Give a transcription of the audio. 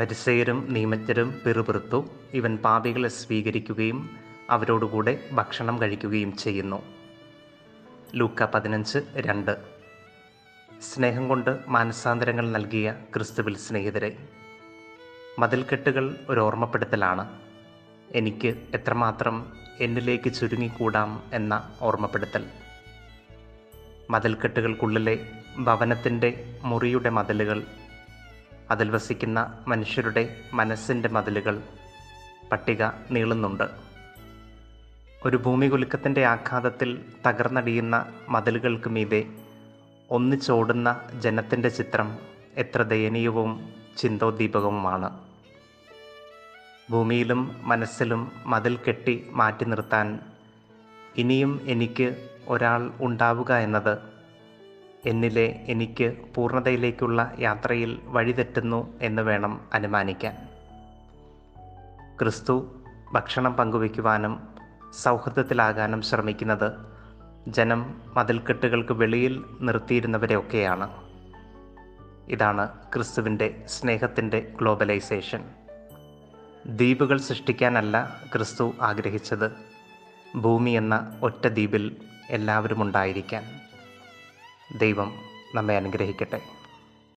പരിസയരും നിയമജ്ഞരും പിറുപിറുത്തു ഇവൻ പാപികളെ സ്വീകരിക്കുകയും അവരോടുകൂടെ ഭക്ഷണം കഴിക്കുകയും ചെയ്യുന്നു ലൂക്ക പതിനഞ്ച് രണ്ട് സ്നേഹം കൊണ്ട് മാനസാന്തരങ്ങൾ നൽകിയ ക്രിസ്തുവിൽ സ്നേഹിതരെ മതിൽക്കെട്ടുകൾ ഒരു ഓർമ്മപ്പെടുത്തലാണ് എനിക്ക് എത്രമാത്രം എന്നിലേക്ക് ചുരുങ്ങിക്കൂടാം എന്ന ഓർമ്മപ്പെടുത്തൽ മതിൽക്കെട്ടുകൾക്കുള്ളിലെ ഭവനത്തിൻ്റെ മുറിയുടെ മതിലുകൾ അതിൽ വസിക്കുന്ന മനുഷ്യരുടെ മനസ്സിൻ്റെ മതിലുകൾ പട്ടിക നീളുന്നുണ്ട് ഒരു ഭൂമികുലുക്കത്തിൻ്റെ ആഘാതത്തിൽ തകർന്നടിയുന്ന മതിലുകൾക്ക് മീതെ ഒന്നിച്ചോടുന്ന ജനത്തിൻ്റെ ചിത്രം എത്ര ദയനീയവും ചിന്തോദ്ദീപകവുമാണ് ഭൂമിയിലും മനസ്സിലും മതിൽ കെട്ടി മാറ്റി നിർത്താൻ ഇനിയും എനിക്ക് ഒരാൾ ഉണ്ടാവുക എന്നത് എന്നിലെ എനിക്ക് പൂർണ്ണതയിലേക്കുള്ള യാത്രയിൽ വഴിതെറ്റുന്നു എന്ന് വേണം അനുമാനിക്കാൻ ക്രിസ്തു ഭക്ഷണം പങ്കുവയ്ക്കുവാനും സൗഹൃദത്തിലാകാനും ശ്രമിക്കുന്നത് ജനം മതിൽക്കെട്ടുകൾക്ക് വെളിയിൽ നിർത്തിയിരുന്നവരെയൊക്കെയാണ് ഇതാണ് ക്രിസ്തുവിൻ്റെ സ്നേഹത്തിൻ്റെ ഗ്ലോബലൈസേഷൻ ദ്വീപുകൾ സൃഷ്ടിക്കാനല്ല ക്രിസ്തു ആഗ്രഹിച്ചത് ഭൂമി എന്ന ഒറ്റ ദ്വീപിൽ എല്ലാവരും ഉണ്ടായിരിക്കാൻ ദൈവം നമ്മെ അനുഗ്രഹിക്കട്ടെ